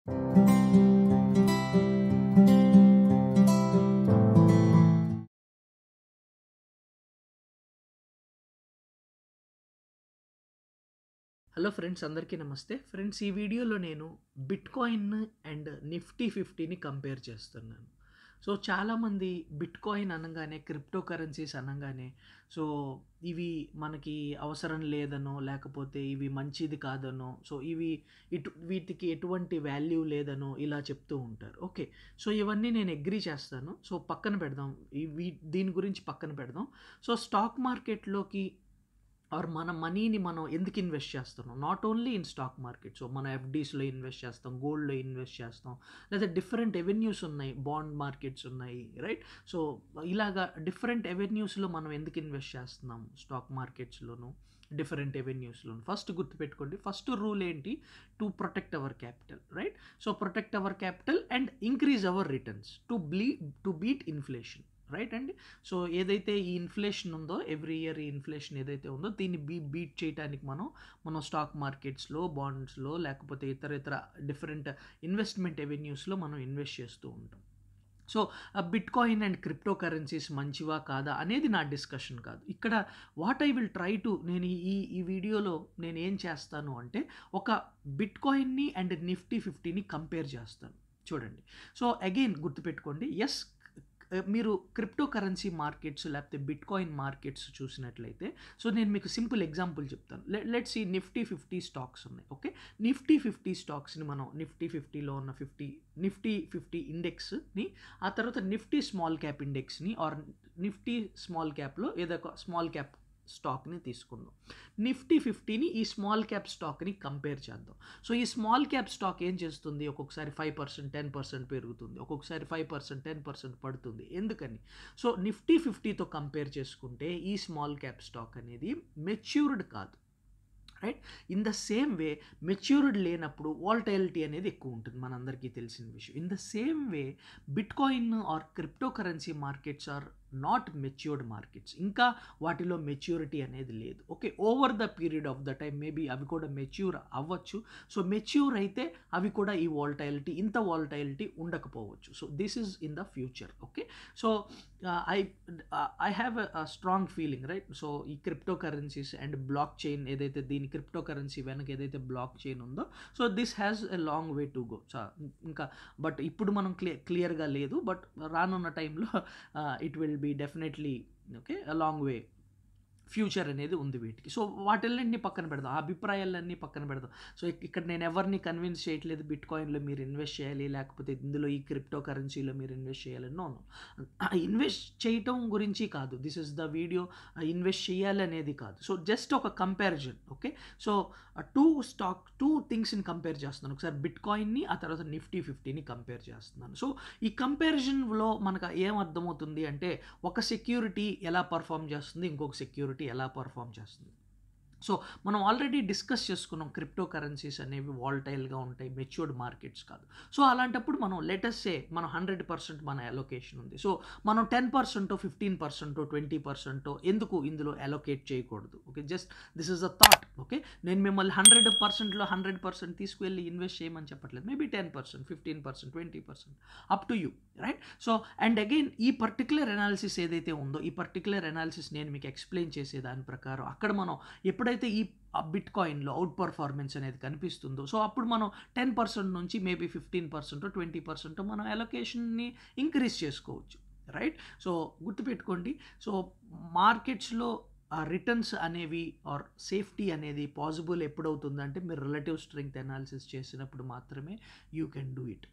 hello friends అందరికీ నమస్తే friends ఈ వీడియోలో నేను బిట్కాయిన్ అండ్ నిఫ్టీ ఫిఫ్టీని కంపేర్ చేస్తున్నాను సో చాలామంది బిట్కాయిన్ అనగానే క్రిప్టో కరెన్సీస్ అనగానే సో ఇవి మనకి అవసరం లేదనో లేకపోతే ఇవి మంచిది కాదనో సో ఇవి ఇటు వీటికి ఎటువంటి వాల్యూ లేదనో ఇలా చెప్తూ ఉంటారు ఓకే సో ఇవన్నీ నేను అగ్రీ చేస్తాను సో పక్కన పెడదాం ఈ వీ దీని గురించి పక్కన పెడదాం సో స్టాక్ మార్కెట్లోకి ఆర్ మన మనీని మనం ఎందుకు ఇన్వెస్ట్ చేస్తున్నాం not only in stock market so మనం ఎఫ్డీస్లో ఇన్వెస్ట్ చేస్తాం గోల్డ్లో ఇన్వెస్ట్ చేస్తాం లేదా డిఫరెంట్ ఎవెన్యూస్ ఉన్నాయి బాండ్ మార్కెట్స్ ఉన్నాయి రైట్ సో ఇలాగా డిఫరెంట్ ఎవెన్యూస్లో మనం ఎందుకు ఇన్వెస్ట్ చేస్తున్నాం స్టాక్ మార్కెట్స్లోను డిఫరెంట్ ఎవెన్యూస్లోను ఫస్ట్ గుర్తుపెట్టుకోండి ఫస్ట్ రూల్ ఏంటి to protect our capital right so protect our capital and increase our returns to బ్లీ టు బీట్ ఇన్ఫ్లేషన్ రైట్ అండి సో ఏదైతే ఈ ఇన్ఫ్లేషన్ ఉందో ఎవ్రీ ఇయర్ ఈ ఇన్ఫ్లేషన్ ఏదైతే ఉందో దీన్ని బీ బీట్ చేయడానికి మనం మనం స్టాక్ మార్కెట్స్లో బాండ్స్లో లేకపోతే ఇతర ఇతర డిఫరెంట్ ఇన్వెస్ట్మెంట్ ఎవెన్యూస్లో మనం ఇన్వెస్ట్ చేస్తూ ఉంటాం so bitcoin and crypto currencies మంచివా కాదా అనేది నా డిస్కషన్ కాదు ఇక్కడ what I will try to నేను ఈ ఈ వీడియోలో నేను ఏం చేస్తాను అంటే ఒక బిట్ కాయిన్ని అండ్ నిఫ్టీ ఫిఫ్టీని కంపేర్ చేస్తాను చూడండి సో అగైన్ గుర్తుపెట్టుకోండి ఎస్ మీరు క్రిప్టో కరెన్సీ మార్కెట్స్ లేకపోతే బిట్ కాయిన్ మార్కెట్స్ చూసినట్లయితే సో నేను మీకు సింపుల్ ఎగ్జాంపుల్ చెప్తాను లెట్స్ ఈ నిఫ్టీ ఫిఫ్టీ స్టాక్స్ ఉన్నాయి ఓకే నిఫ్టీ ఫిఫ్టీ స్టాక్స్ని మనం నిఫ్టీ ఫిఫ్టీలో ఉన్న ఫిఫ్టీ నిఫ్టీ ఫిఫ్టీ ఇండెక్స్ని ఆ తర్వాత నిఫ్టీ స్మాల్ క్యాప్ ఇండెక్స్ని ఆర్ నిఫ్టీ స్మాల్ క్యాప్లో ఏదో ఒక స్మాల్ క్యాప్ స్టాక్ని తీసుకుందాం నిఫ్టీ ఫిఫ్టీని ఈ స్మాల్ క్యాప్ స్టాక్ని కంపేర్ చేద్దాం సో ఈ స్మాల్ క్యాప్ స్టాక్ ఏం చేస్తుంది ఒక్కొక్కసారి ఫైవ్ పర్సెంట్ టెన్ పర్సెంట్ పెరుగుతుంది ఒక్కొక్కసారి ఫైవ్ పర్సెంట్ టెన్ పర్సెంట్ పడుతుంది ఎందుకని సో నిఫ్టీ ఫిఫ్టీతో కంపేర్ చేసుకుంటే ఈ స్మాల్ క్యాప్ స్టాక్ అనేది మెచ్యూర్డ్ కాదు right in the same way matured లేనప్పుడు వాల్టైలిటీ అనేది ఎక్కువ ఉంటుంది మనందరికీ తెలిసిన విషయం in the same way bitcoin or crypto currency markets are not matured markets ఇంకా వాటిలో మెచ్యూరిటీ అనేది లేదు okay over the period of the time maybe అవి కూడా మెచ్యూర్ అవ్వచ్చు సో మెచ్యూర్ అయితే అవి కూడా ఈ వాల్టైలిటీ ఇంత వాల్టైలిటీ ఉండకపోవచ్చు so this is in the future okay so I I have a strong feeling right so ఈ crypto currencies and blockchain ఏదైతే దీని క్రిప్టో కరెన్సీ వెనక ఏదైతే బ్లాక్ చైన్ ఉందో so this has a long way to go ఇంకా but ఇప్పుడు మనం clear క్లియర్గా లేదు బట్ రానున్న టైంలో it will be definitely okay long way future అనేది ఉంది వీటికి సో వాటిల్లన్నీ పక్కన పెడదాం ఆ అభిప్రాయాలన్నీ పక్కన పెడదాం సో ఇక్కడ నేను ఎవరిని కన్విన్స్ చేయట్లేదు బిట్ కాయిన్లో మీరు ఇన్వెస్ట్ చేయాలి లేకపోతే ఇందులో ఈ క్రిప్టో కరెన్సీలో మీరు ఇన్వెస్ట్ చేయాలి నో ఇన్వెస్ట్ చేయటం గురించి కాదు this is the video invest చేయాలి అనేది కాదు సో జస్ట్ ఒక comparison okay so two stock two థింగ్స్ని కంపేర్ చేస్తున్నాను ఒకసారి బిట్ కాయిన్ని ఆ తర్వాత నిఫ్టీ ఫిఫ్టీని కంపేర్ చేస్తున్నాను సో ఈ కంపారిజన్లో మనకు ఏం అర్థమవుతుంది అంటే ఒక సెక్యూరిటీ ఎలా పర్ఫామ్ చేస్తుంది ఇంకొక సెక్యూరిటీ ఎలా పర్ఫామ్ చేస్తుంది సో మనం ఆల్రెడీ డిస్కస్ చేసుకున్నాం క్రిప్టో కరెన్సీస్ అనేవి వాల్టైల్గా ఉంటాయి మెచ్యూర్డ్ మార్కెట్స్ కాదు సో అలాంటప్పుడు మనం లెటెస్సే మనం హండ్రెడ్ పర్సెంట్ మన అలొకేషన్ ఉంది సో మనం టెన్ పర్సెంటో ఫిఫ్టీన్ పర్సెంటో ట్వంటీ పర్సెంటో ఎందుకు ఇందులో అలొకేట్ చేయకూడదు okay just this is a thought okay నేను మిమ్మల్ని హండ్రెడ్ పర్సెంట్లో హండ్రెడ్ పర్సెంట్ తీసుకువెళ్ళి ఇన్వెస్ట్ చేయమని చెప్పట్లేదు maybe ten percent fifteen percent twenty percent up to you right so and again ఈ పర్టికులర్ అనాలిసిస్ ఏదైతే ఉందో ఈ పర్టికులర్ అనాలిసిస్ నేను మీకు ఎక్స్ప్లెయిన్ చేసే దాని ప్రకారం అక్కడ మనం ఎప్పుడైతే ఈ బిట్ కాయిన్లో అవుట్ పర్ఫార్మెన్స్ అనేది కనిపిస్తుందో సో అప్పుడు మనం టెన్ పర్సెంట్ నుంచి maybe fifteen percent twenty percent మనం అలొకేషన్ని ఇంక్రీజ్ చేసుకోవచ్చు రైట్ సో గుర్తుపెట్టుకోండి సో మార్కెట్స్లో రిటర్న్స్ అనేవి ఆర్ సేఫ్టీ అనేది పాసిబుల్ ఎప్పుడవుతుందంటే మీరు రిలేటివ్ స్ట్రెంగ్త్ అనాలిసిస్ చేసినప్పుడు మాత్రమే you can do it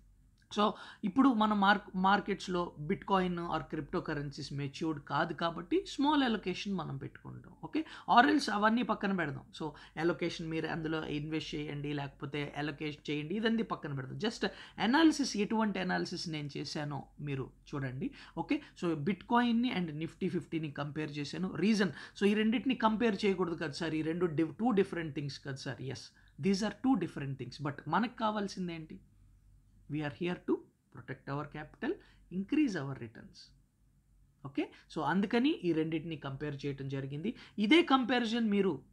so ఇప్పుడు మన మార్క్ మార్కెట్స్లో bitcoin or crypto currencies matured కాదు కాబట్టి స్మాల్ అలొకేషన్ మనం పెట్టుకుంటాం ఓకే ఆరెల్స్ అవన్నీ పక్కన పెడదాం సో అలొకేషన్ మీరు అందులో ఇన్వెస్ట్ చేయండి లేకపోతే అలొకేషన్ చేయండి ఇదంతా పక్కన పెడదాం జస్ట్ అనాలిసిస్ ఎటువంటి అనాలిసిస్ నేను చేశానో మీరు చూడండి ఓకే సో బిట్ కాయిన్ని అండ్ నిఫ్టీ ఫిఫ్టీని కంపేర్ చేశాను రీజన్ సో ఈ రెండింటిని కంపేర్ చేయకూడదు కదా సార్ ఈ రెండు డిఫ్ టూ డిఫరెంట్ థింగ్స్ కదా sir yes these are two different things but మనకు కావాల్సింది ఏంటి we're here to protect our capital increase our returns okay so అందుకని ఈ రెండింటిని కంపేర్ చేయటం జరిగింది ఇదే కంపారిజన్ మీరు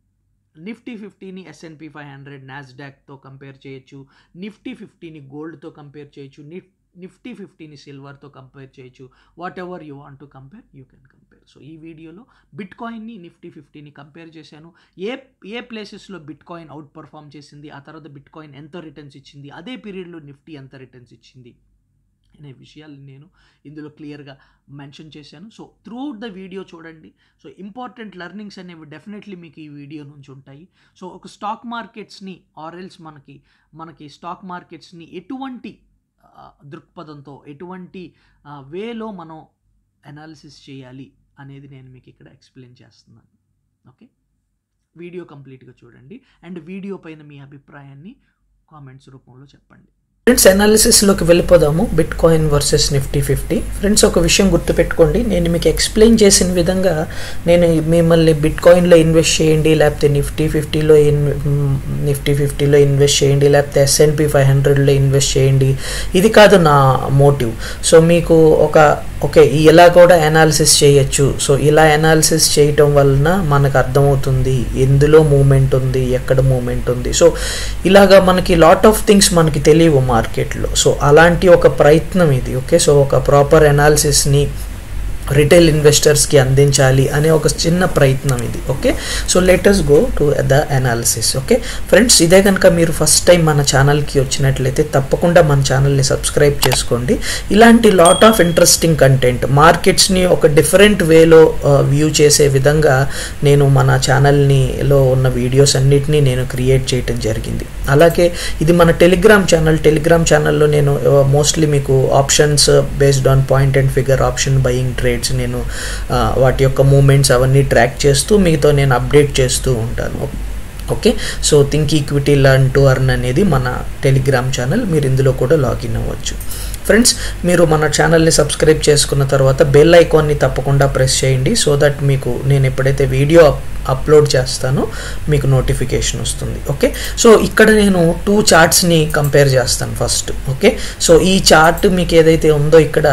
నిఫ్టీ ఫిఫ్టీని ఎస్ఎన్పి ఫైవ్ హండ్రెడ్ నాస్డాక్తో కంపేర్ చేయొచ్చు నిఫ్టీ ఫిఫ్టీని గోల్డ్తో కంపేర్ చేయొచ్చు నిఫ్ నిఫ్టీ ఫిఫ్టీని సిల్వర్తో కంపేర్ చేయొచ్చు whatever you want to compare you can compare so ఈ వీడియోలో బిట్ కాయిన్ని నిఫ్టీ ఫిఫ్టీని కంపేర్ చేశాను ఏ ఏ ప్లేసెస్లో బిట్ కాయిన్ అవుట్ పర్ఫామ్ చేసింది ఆ తర్వాత బిట్ కాయిన్ ఎంత రిటర్న్స్ ఇచ్చింది అదే పీరియడ్లో నిఫ్టీ ఎంత రిటర్న్స్ ఇచ్చింది అనే విషయాలు నేను ఇందులో క్లియర్గా మెన్షన్ చేశాను so throughout the video చూడండి సో ఇంపార్టెంట్ లెర్నింగ్స్ అనేవి డెఫినెట్లీ మీకు ఈ వీడియో నుంచి ఉంటాయి సో ఒక స్టాక్ మార్కెట్స్ని ఆరెల్స్ మనకి మనకి స్టాక్ మార్కెట్స్ని ఎటువంటి ఆ, దృక్పథంతో ఎటువంటి వేలో మనం అనాలిసిస్ చేయాలి అనేది నేను మీకు ఇక్కడ ఎక్స్ప్లెయిన్ చేస్తున్నాను ఓకే వీడియో కంప్లీట్గా చూడండి అండ్ వీడియో పైన మీ అభిప్రాయాన్ని కామెంట్స్ రూపంలో చెప్పండి ఫ్రెండ్స్ అనాలిసిస్లోకి వెళ్ళిపోదాము bitcoin versus Nifty fifty friends ఒక విషయం గుర్తుపెట్టుకోండి నేను మీకు ఎక్స్ప్లెయిన్ చేసిన విధంగా నేను మిమ్మల్ని బిట్ కాయిన్లో ఇన్వెస్ట్ చేయండి లేకపోతే నిఫ్టీ ఫిఫ్టీలో ఇన్ నిఫ్టీ ఫిఫ్టీలో ఇన్వెస్ట్ చేయండి లేకపోతే ఎస్ఎన్పి ఫైవ్ హండ్రెడ్లో ఇన్వెస్ట్ చేయండి ఇది కాదు నా మోటివ్ సో మీకు ఒక ఓకే ఇలా కూడా అనాలిసిస్ చేయొచ్చు సో ఇలా అనాలిసిస్ చేయటం వలన మనకు అర్థమవుతుంది ఎందులో మూమెంట్ ఉంది ఎక్కడ మూమెంట్ ఉంది సో ఇలాగా మనకి లాట్ ఆఫ్ థింగ్స్ మనకి తెలియవు మార్కెట్లో సో అలాంటి ఒక ప్రయత్నం ఇది ఓకే సో ఒక ప్రాపర్ అనాలిసిస్ని రిటైల్ ఇన్వెస్టర్స్కి అందించాలి అనే ఒక చిన్న ప్రయత్నం ఇది okay so let us go to the analysis okay friends ఇదే కనుక మీరు ఫస్ట్ టైం మన ఛానల్కి వచ్చినట్లయితే తప్పకుండా మన ఛానల్ని సబ్స్క్రైబ్ చేసుకోండి ఇలాంటి లాట్ ఆఫ్ ఇంట్రెస్టింగ్ కంటెంట్ మార్కెట్స్ని ఒక డిఫరెంట్ వేలో వ్యూ చేసే విధంగా నేను మన ఛానల్ని లో ఉన్న వీడియోస్ అన్నిటినీ నేను క్రియేట్ చేయటం జరిగింది అలాగే ఇది మన టెలిగ్రామ్ ఛానల్ టెలిగ్రామ్ ఛానల్లో నేను మోస్ట్లీ మీకు options based on point and figure option buying trades నేను ఆ, వాటి యొక్క మూమెంట్స్ అవన్నీ ట్రాక్ చేస్తూ మీతో నేను అప్డేట్ చేస్తూ ఉంటాను okay so think equity learn to earn అనేది మన టెలిగ్రామ్ ఛానల్ మీరు ఇందులో కూడా లాగిన్ అవ్వచ్చు ఫ్రెండ్స్ మీరు మన ఛానల్ని సబ్స్క్రైబ్ చేసుకున్న తర్వాత బెల్ ఐకాన్ని తప్పకుండా ప్రెస్ చేయండి సో దట్ మీకు నేను ఎప్పుడైతే వీడియో అప్లోడ్ చేస్తానో మీకు నోటిఫికేషన్ వస్తుంది ఓకే సో ఇక్కడ నేను టూ చార్ట్స్ని కంపేర్ చేస్తాను ఫస్ట్ ఓకే సో ఈ చార్ట్ మీకు ఏదైతే ఉందో ఇక్కడ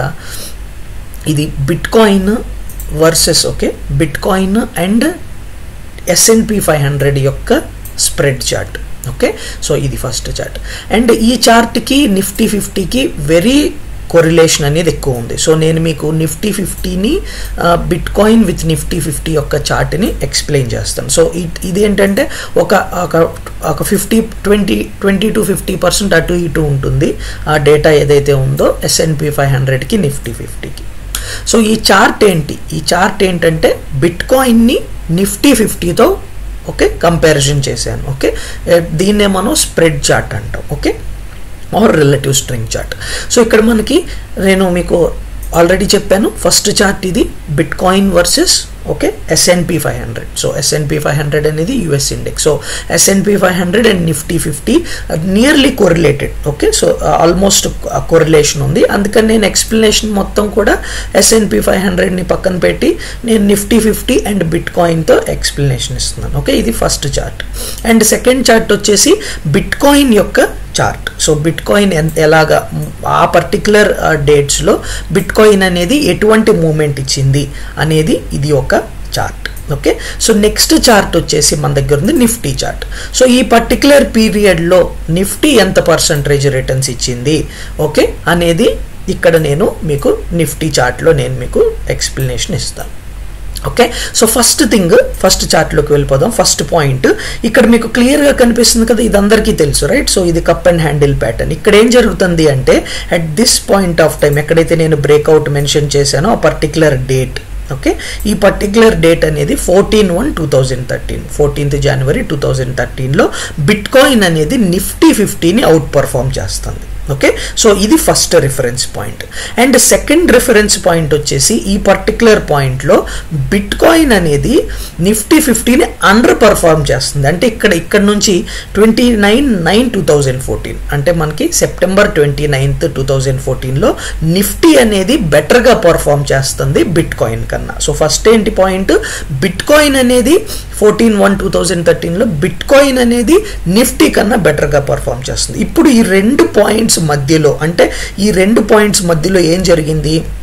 ఇది bitcoin versus okay bitcoin and S and P five hundred యొక్క స్ప్రెడ్ చార్ట్ ఓకే సో ఇది ఫస్ట్ చార్ట్ అండ్ ఈ చార్ట్కి నిఫ్టీ ఫిఫ్టీకి వెరీ కొరిలేషన్ అనేది ఎక్కువ ఉంది సో నేను మీకు నిఫ్టీ ఫిఫ్టీని bitcoin with Nifty fifty యొక్క చార్ట్ని ఎక్స్ప్లెయిన్ చేస్తాను సో ఇదేంటంటే ఒక ఒక ఒక fifty twenty twenty to fifty percent అటు ఇటు ఉంటుంది ఆ డేటా ఏదైతే ఉందో ఎస్ఎన్పి ఫైవ్ హండ్రెడ్కి నిఫ్టీ ఫిఫ్టీకి సో ఈ చార్ట్ ఏంటి ఈ చార్ట్ ఏంటంటే బిట్ కాయిన్ని నిఫ్టీ ఫిఫ్టీతో ఓకే కంపారిజన్ చేశాను ఓకే దీన్నే మనం స్ప్రెడ్ చార్ట్ అంటాం okay or relative strength chart so ఇక్కడ మనకి నేను మీకు ఆల్రెడీ చెప్పాను ఫస్ట్ చార్ట్ ఇది bitcoin versus okay S and P five hundred so S and P five hundred అనేది US index so S and P five hundred and Nifty fifty nearly correlated okay so almost correlation ఉంది అందుకని నేను ఎక్స్ప్లెనేషన్ మొత్తం కూడా ఎస్ఎన్పి ఫైవ్ హండ్రెడ్ని పక్కన పెట్టి నేను నిఫ్టీ ఫిఫ్టీ అండ్ బిట్ కాయిన్తో ఎక్స్ప్లెనేషన్ ఇస్తున్నాను ఓకే ఇది first chart and second chart వచ్చేసి బిట్ కాయిన్ యొక్క చార్ట్ సో బిట్ కాయిన్ ఎలాగా ఆ పర్టికులర్ డేట్స్లో బిట్ కాయిన్ అనేది ఎటువంటి మూమెంట్ ఇచ్చింది అనేది ఇది ఒక chart okay so next chart వచ్చేసి మన దగ్గర ఉంది నిఫ్టీ చార్ట్ సో ఈ పర్టికులర్ పీరియడ్లో నిఫ్టీ ఎంత పర్సంటేజ్ రిటర్న్స్ ఇచ్చింది ఓకే అనేది ఇక్కడ నేను మీకు నిఫ్టీ చార్ట్లో నేను మీకు ఎక్స్ప్లెనేషన్ ఇస్తాను okay so first thing first చార్ట్లోకి వెళ్ళిపోదాం ఫస్ట్ పాయింట్ ఇక్కడ మీకు క్లియర్గా కనిపిస్తుంది కదా ఇది అందరికీ తెలుసు రైట్ సో ఇది కప్ అండ్ హ్యాండిల్ ప్యాటర్న్ ఇక్కడ ఏం జరుగుతుంది అంటే at this point of time ఎక్కడైతే నేను బ్రేక్అవుట్ మెన్షన్ చేశానో ఆ పర్టికులర్ డేట్ ఓకే ఈ పర్టికులర్ డేట్ అనేది fourteen one two thousand thirteen fourteenth January two thousand థర్టీన్లో బిట్ కాయిన్ అనేది నిఫ్టీ ఫిఫ్టీని అవుట్ పర్ఫామ్ చేస్తుంది ఓకే సో ఇది first reference point and second reference point వచ్చేసి ఈ పర్టికులర్ పాయింట్లో బిట్ కాయిన్ అనేది నిఫ్టీ ఫిఫ్టీని అండర్ పర్ఫామ్ చేస్తుంది అంటే ఇక్కడ ఇక్కడ నుంచి twenty nine nine two thousand fourteen అంటే మనకి September twenty ninth two thousand ఫోర్టీన్లో నిఫ్టీ అనేది బెటర్గా పర్ఫామ్ చేస్తుంది బిట్ కాయిన్ కన్నా సో ఫస్ట్ ఏంటి పాయింట్ బిట్ కాయిన్ అనేది ఫోర్టీన్ వన్ టూ థౌజండ్ థర్టీన్లో బిట్ కాయిన్ అనేది నిఫ్టీ కన్నా బెటర్గా పర్ఫామ్ చేస్తుంది ఇప్పుడు ఈ రెండు పాయింట్స్ మధ్యలో అంటే ఈ రెండు పాయింట్స్ మధ్యలో ఏం జరిగింది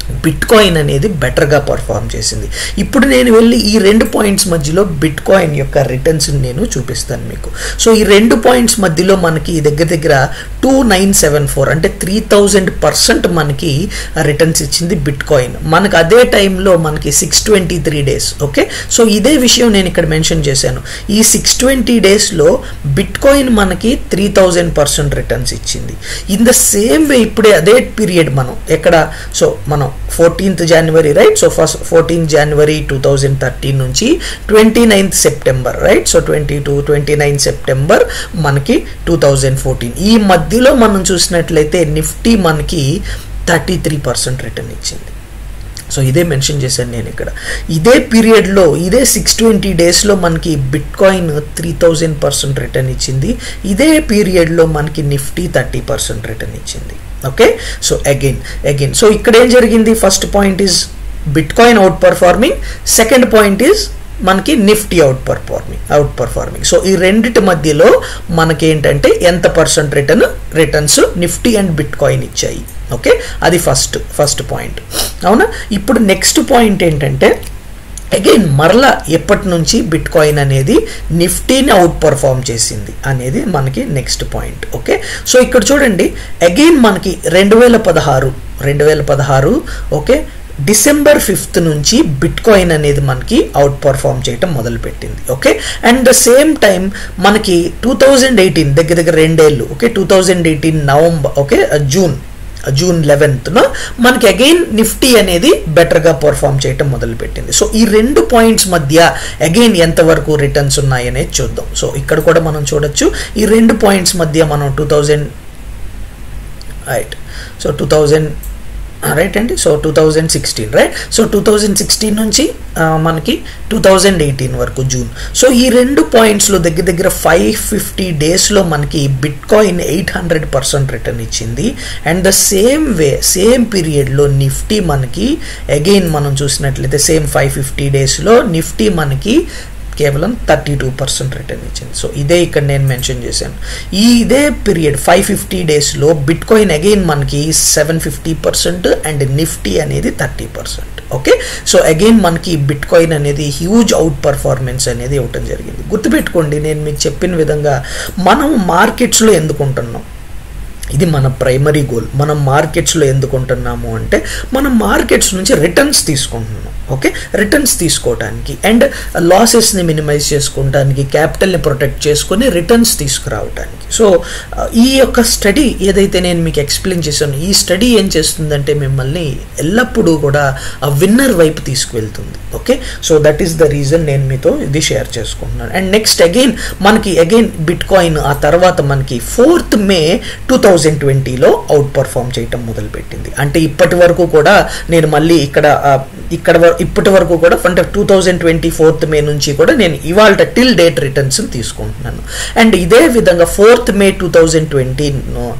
బిట్ కాయిన్ అనేది బెటర్గా పర్ఫామ్ చేసింది ఇప్పుడు నేను వెళ్ళి ఈ రెండు పాయింట్స్ మధ్యలో బిట్ కాయిన్ యొక్క రిటర్న్స్ నేను చూపిస్తాను మీకు సో ఈ రెండు పాయింట్స్ మధ్యలో మనకి దగ్గర దగ్గర టూ నైన్ సెవెన్ ఫోర్ అంటే త్రీ థౌజండ్ పర్సెంట్ మనకి రిటర్న్స్ ఇచ్చింది బిట్ కాయిన్ మనకు అదే టైంలో మనకి six twenty three days okay so ఇదే విషయం నేను ఇక్కడ మెన్షన్ చేశాను ఈ సిక్స్ ట్వంటీ డేస్లో బిట్ కాయిన్ మనకి త్రీ థౌజండ్ పర్సెంట్ రిటర్న్స్ ఇచ్చింది ఇన్ ద సేమ్ వే ఇప్పుడే అదే పీరియడ్ మనం ఎక్కడ సో మనం fourteenth January right so first fourteenth January two thousand thirteen నుంచి twenty ninth September right so twenty two twenty nine September మనకి two thousand fourteen ఈ మధ్యలో మనం చూసినట్లయితే నిఫ్టీ మనకి థర్టీ త్రీ పర్సెంట్ రిటర్న్ ఇచ్చింది సో ఇదే మెన్షన్ చేశాను నేను ఇక్కడ ఇదే పీరియడ్లో ఇదే సిక్స్ ట్వంటీ డేస్లో మనకి bitcoin three thousand percent return ఇచ్చింది ఇదే పీరియడ్లో మనకి నిఫ్టీ థర్టీ పర్సెంట్ రిటర్న్ ఇచ్చింది okay so again again so ఇక్కడ ఏం జరిగింది first point is bitcoin outperforming second point is మనకి Nifty outperforming outperforming so ఈ రెండిటి మధ్యలో మనకి ఏంటంటే ఎంత percent return returns Nifty and bitcoin ఇచ్చాయి ఓకే అది ఫస్ట్ ఫస్ట్ పాయింట్ అవునా ఇప్పుడు నెక్స్ట్ పాయింట్ ఏంటంటే అగైన్ మరలా ఎప్పటి నుంచి బిట్ కాయిన్ అనేది నిఫ్టీని అవుట్ పర్ఫామ్ చేసింది అనేది మనకి నెక్స్ట్ పాయింట్ ఓకే సో ఇక్కడ చూడండి అగైన్ మనకి రెండు వేల పదహారు రెండు వేల పదహారు ఓకే డిసెంబర్ ఫిఫ్త్ నుంచి బిట్ కాయిన్ అనేది మనకి అవుట్ పర్ఫామ్ చేయటం మొదలుపెట్టింది okay and the same time మనకి టూ థౌజండ్ ఎయిటీన్ దగ్గర దగ్గర రెండేళ్ళు okay two thousand eighteen November okay June June లెవెన్త్న మనకి అగైన్ నిఫ్టీ అనేది బెటర్గా పర్ఫామ్ చేయటం మొదలుపెట్టింది సో ఈ రెండు పాయింట్స్ మధ్య అగైన్ ఎంతవరకు రిటర్న్స్ ఉన్నాయనేది చూద్దాం సో ఇక్కడ కూడా మనం చూడొచ్చు ఈ రెండు పాయింట్స్ మధ్య మనం two thousand right so two thousand right అండి so two thousand sixteen right so two thousand sixteen నుంచి మనకి టూ థౌజండ్ ఎయిటీన్ వరకు జూన్ సో ఈ రెండు పాయింట్స్లో దగ్గర దగ్గర ఫైవ్ ఫిఫ్టీ డేస్లో మనకి bitcoin eight hundred percent return ఇచ్చింది and the same way same పీరియడ్లో నిఫ్టీ మనకి అగైన్ మనం చూసినట్లయితే సేమ్ ఫైవ్ ఫిఫ్టీ డేస్లో నిఫ్టీ మనకి కేవలం థర్టీ టూ పర్సెంట్ రిటర్న్ ఇచ్చింది సో ఇదే ఇక్కడ నేను మెన్షన్ చేశాను ఈ ఇదే పీరియడ్ ఫైవ్ ఫిఫ్టీ డేస్లో బిట్ కాయిన్ అగైన్ మనకి seven fifty percent and Nifty అనేది thirty percent okay so again మనకి బిట్ కాయిన్ అనేది హ్యూజ్ అవుట్ పర్ఫార్మెన్స్ అనేది ఇవ్వటం జరిగింది గుర్తుపెట్టుకోండి నేను మీకు చెప్పిన విధంగా మనం మార్కెట్స్లో ఎందుకు ఉంటున్నాం ఇది మన ప్రైమరీ గోల్ మనం మార్కెట్స్లో ఎందుకు ఉంటున్నాము అంటే మనం మార్కెట్స్ నుంచి రిటర్న్స్ తీసుకుంటున్నాం ఓకే రిటర్న్స్ తీసుకోవడానికి అండ్ లాసెస్ని మినిమైజ్ చేసుకోవడానికి క్యాపిటల్ని ప్రొటెక్ట్ చేసుకొని రిటర్న్స్ తీసుకురావడానికి సో ఈ యొక్క స్టడీ ఏదైతే నేను మీకు ఎక్స్ప్లెయిన్ చేశాను ఈ స్టడీ ఏం చేస్తుందంటే మిమ్మల్ని ఎల్లప్పుడూ కూడా ఆ విన్నర్ వైపు తీసుకువెళ్తుంది okay so that is the reason నేను మీతో ఇది షేర్ చేసుకుంటున్నాను అండ్ నెక్స్ట్ అగైన్ మనకి అగైన్ బిట్ కాయిన్ ఆ తర్వాత మనకి ఫోర్త్ మే టూ థౌజండ్ ట్వంటీలో అవుట్ పర్ఫామ్ చేయటం మొదలుపెట్టింది అంటే ఇప్పటి వరకు కూడా నేను మళ్ళీ ఇక్కడ ఇక్కడ ఇప్పటి వరకు కూడా అంటే two thousand twenty fourth May నుంచి కూడా నేను ఇవాళ టిల్ డేట్ రిటర్న్స్ తీసుకుంటున్నాను అండ్ ఇదే విధంగా fourth May two thousand twenty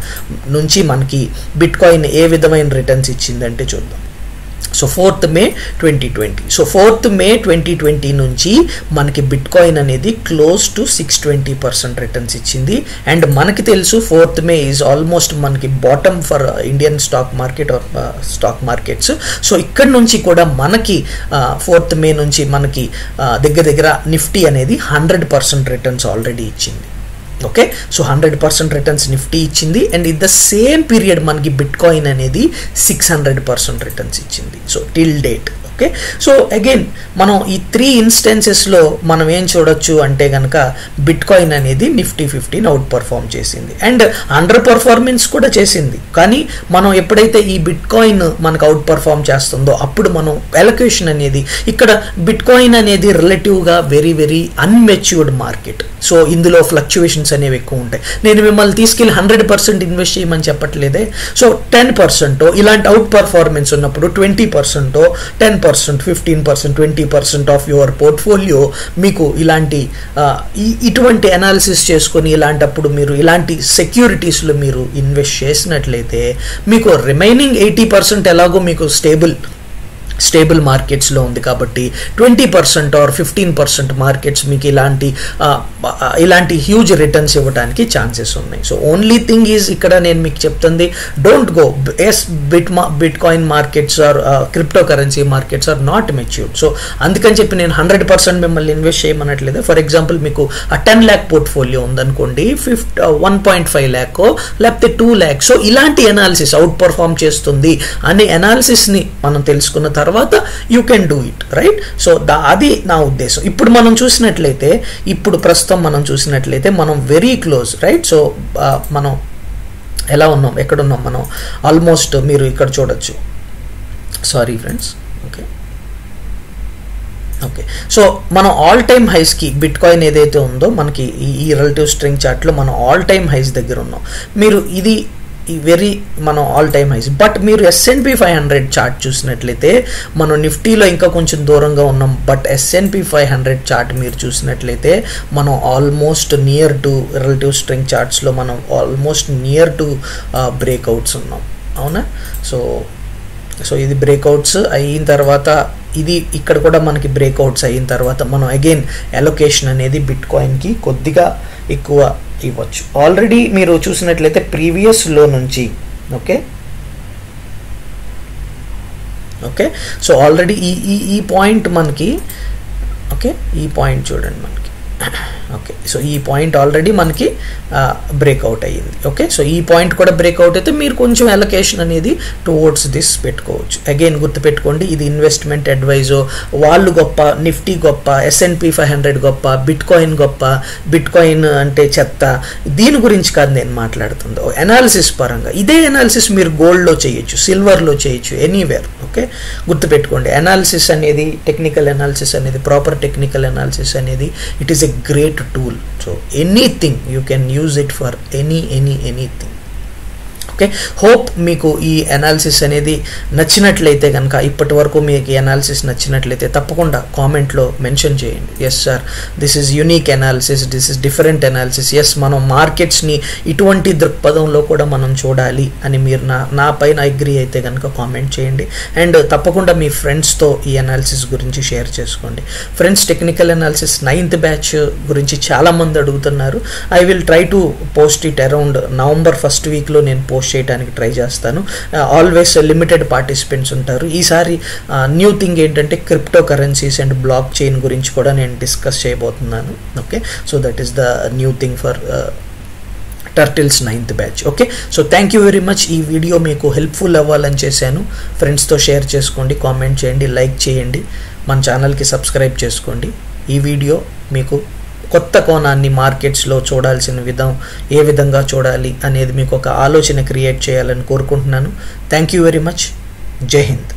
నుంచి మనకి బిట్ కాయిన్ ఏ విధమైన రిటర్న్స్ ఇచ్చిందంటే చూద్దాం so fourth May twenty twenty so fourth May twenty twenty నుంచి మనకి బిట్ కాయిన్ అనేది close to six twenty percent returns ఇచ్చింది అండ్ మనకి తెలుసు ఫోర్త్ మే ఈజ్ ఆల్మోస్ట్ మనకి bottom for Indian stock market are stock markets so ఇక్కడ నుంచి కూడా మనకి ఫోర్త్ మే నుంచి మనకి దగ్గర దగ్గర నిఫ్టీ అనేది హండ్రెడ్ పర్సెంట్ రిటర్న్స్ ఆల్రెడీ ఇచ్చింది okay so hundred percent returns Nifty ఇచ్చింది and in the same period మనకి బిట్ కాయిన్ అనేది సిక్స్ హండ్రెడ్ పర్సెంట్ రిటర్న్స్ ఇచ్చింది so till date okay so again మనం ఈ త్రీ ఇన్స్టెన్సెస్లో మనం ఏం చూడొచ్చు అంటే కనుక బిట్ కాయిన్ అనేది నిఫ్టీ ఫిఫ్టీన్ అవుట్ పర్ఫామ్ చేసింది అండ్ అండర్ పర్ఫార్మెన్స్ కూడా చేసింది కానీ మనం ఎప్పుడైతే ఈ బిట్ కాయిన్ మనకు అవుట్ పర్ఫామ్ చేస్తుందో అప్పుడు మనం ఎలక్యూషన్ అనేది ఇక్కడ బిట్ కాయిన్ అనేది రిలేటివ్గా very very unmatured market so ఇందులో ఫ్లక్చువేషన్స్ అనేవి ఎక్కువ ఉంటాయి నేను మిమ్మల్ని తీసుకెళ్ళి హండ్రెడ్ పర్సెంట్ ఇన్వెస్ట్ చేయమని చెప్పట్లేదే సో టెన్ పర్సెంట్ ఇలాంటి అవుట్ పర్ఫార్మెన్స్ ఉన్నప్పుడు twenty percent ten percent fifteen percent twenty percent of your portfolio మీకు ఇలాంటి ఇటువంటి అనాలిసిస్ చేసుకొని ఇలాంటప్పుడు మీరు ఇలాంటి సెక్యూరిటీస్లో మీరు ఇన్వెస్ట్ చేసినట్లయితే మీకు రిమైనింగ్ ఎయిటీ పర్సెంట్ ఎలాగో మీకు స్టేబుల్ స్టేబుల్ మార్కెట్స్లో ఉంది కాబట్టి twenty percent or fifteen percent markets మీకు ఇలాంటి ఆ, ఆ, ఇలాంటి హ్యూజ్ రిటర్న్స్ ఇవ్వడానికి ఛాన్సెస్ ఉన్నాయి సో ఓన్లీ థింగ్ ఈజ్ ఇక్కడ నేను మీకు చెప్తుంది డోంట్ గో ఎస్ బిట్ మా bitcoin markets or crypto currency markets are not matured so అందుకని చెప్పి నేను హండ్రెడ్ పర్సెంట్ మిమ్మల్ని ఇన్వెస్ట్ చేయమనట్లేదు ఫర్ ఎగ్జాంపుల్ మీకు ఆ టెన్ ల్యాక్ పోర్ట్ఫోలియో ఉందనుకోండి ఫిఫ్ట్ వన్ పాయింట్ ఫైవ్ ల్యాక్ లేకపోతే టూ ల్యాక్ సో ఇలాంటి ఎనాలిసిస్ అవుట్ పర్ఫామ్ చేస్తుంది అనే ఎనాలిసిస్ని మనం తెలుసుకున్న తర్వాత you can do it right so దా అది నా ఉద్దేశం ఇప్పుడు మనం చూసినట్లయితే ఇప్పుడు ప్రస్తుతం మనం చూసినట్లయితే మనం వెరీ క్లోజ్ రైట్ సో మనం ఎలా ఉన్నాం ఎక్కడ ఉన్నాం మనం ఆల్మోస్ట్ మీరు ఇక్కడ చూడొచ్చు sorry friends okay okay so మనం ఆల్ టైమ్ హైస్కి బిట్ కాయిన్ ఏదైతే ఉందో మనకి ఈ ఈ రిలేటివ్ స్ట్రింగ్ చార్ట్లో మనం ఆల్ టైమ్ హైస్ దగ్గర ఉన్నాం మీరు ఇది ఈ వెరీ మనం ఆల్ టైమ్ హైస్ బట్ మీరు ఎస్ఎన్పి ఫైవ్ హండ్రెడ్ చార్ట్ చూసినట్లయితే మనం నిఫ్టీలో ఇంకా కొంచెం దూరంగా ఉన్నాం but S and P five hundred chart మీరు చూసినట్లయితే మనం almost near to relative strength చార్ట్స్లో మనం ఆల్మోస్ట్ నియర్ టు బ్రేక్అవుట్స్ ఉన్నాం అవునా సో సో ఇది బ్రేక్అవుట్స్ అయిన తర్వాత ఇది ఇక్కడ కూడా మనకి బ్రేక్అవుట్స్ అయిన తర్వాత మనం అగైన్ అలొకేషన్ అనేది బిట్ కాయిన్కి కొద్దిగా ఎక్కువ ఇవ్వచ్చు ఆల్రెడీ మీరు చూసినట్లయితే ప్రీవియస్ లో నుంచి ఓకే ఓకే సో ఆల్రెడీ ఈ ఈ ఈ పాయింట్ మనకి ఓకే ఈ పాయింట్ చూడండి మనకి ఓకే సో ఈ పాయింట్ ఆల్రెడీ మనకి బ్రేక్అవుట్ అయ్యింది ఓకే సో ఈ పాయింట్ కూడా బ్రేక్అవుట్ అయితే మీరు కొంచెం అలొకేషన్ అనేది టువర్డ్స్ దిస్ పెట్టుకోవచ్చు అగైన్ గుర్తుపెట్టుకోండి ఇది ఇన్వెస్ట్మెంట్ అడ్వైజో వాళ్ళు గొప్ప నిఫ్టీ గొప్ప ఎస్ఎన్పి ఫైవ్ హండ్రెడ్ గొప్ప బిట్ కాయిన్ గొప్ప బిట్ కాయిన్ అంటే చెత్త దీని గురించి కాదు నేను మాట్లాడుతుంది ఎనాలిసిస్ పరంగా ఇదే ఎనాలిసిస్ మీరు గోల్డ్లో చేయొచ్చు సిల్వర్లో చేయొచ్చు ఎనీవేర్ ఓకే గుర్తుపెట్టుకోండి ఎనాలిసిస్ అనేది టెక్నికల్ ఎనాలిసిస్ అనేది ప్రాపర్ టెక్నికల్ ఎనాలిసిస్ అనేది it is a great tool so anything you can use it for any any anything okay hope మీకు ఈ అనాలిసిస్ అనేది నచ్చినట్లయితే కనుక ఇప్పటి వరకు మీకు ఈ అనాలిసిస్ నచ్చినట్లయితే తప్పకుండా కామెంట్లో మెన్షన్ చేయండి yes sir this is unique analysis this is different analysis as మనం మార్కెట్స్ని ఇటువంటి దృక్పథంలో కూడా మనం చూడాలి అని మీరు నా నా పైన అగ్రి అయితే కనుక కామెంట్ చేయండి అండ్ తప్పకుండా మీ ఫ్రెండ్స్తో ఈ అనాలిసిస్ గురించి షేర్ చేసుకోండి friends technical analysis ninth batch గురించి చాలామంది అడుగుతున్నారు I will try to post it around November first వీక్లో నేను పోస్ట్ చేయడానికి ట్రై చేస్తాను ఆల్వేస్ లిమిటెడ్ పార్టిసిపెంట్స్ ఉంటారు ఈసారి న్యూ థింగ్ ఏంటంటే crypto currencies and blockchain గురించి కూడా నేను డిస్కస్ చేయబోతున్నాను okay so that is the new thing for turtles ninth batch okay so thank you very much ఈ వీడియో మీకు హెల్ప్ఫుల్ అవ్వాలని చేశాను ఫ్రెండ్స్తో షేర్ చేసుకోండి కామెంట్ చేయండి లైక్ చేయండి మన ఛానల్కి సబ్స్క్రైబ్ చేసుకోండి ఈ వీడియో మీకు కొత్త కోణాన్ని మార్కెట్స్లో చూడాల్సిన విధం ఏ విధంగా చూడాలి అనేది మీకు ఒక ఆలోచన క్రియేట్ చేయాలని కోరుకుంటున్నాను థ్యాంక్ యూ వెరీ మచ్ జై హింద్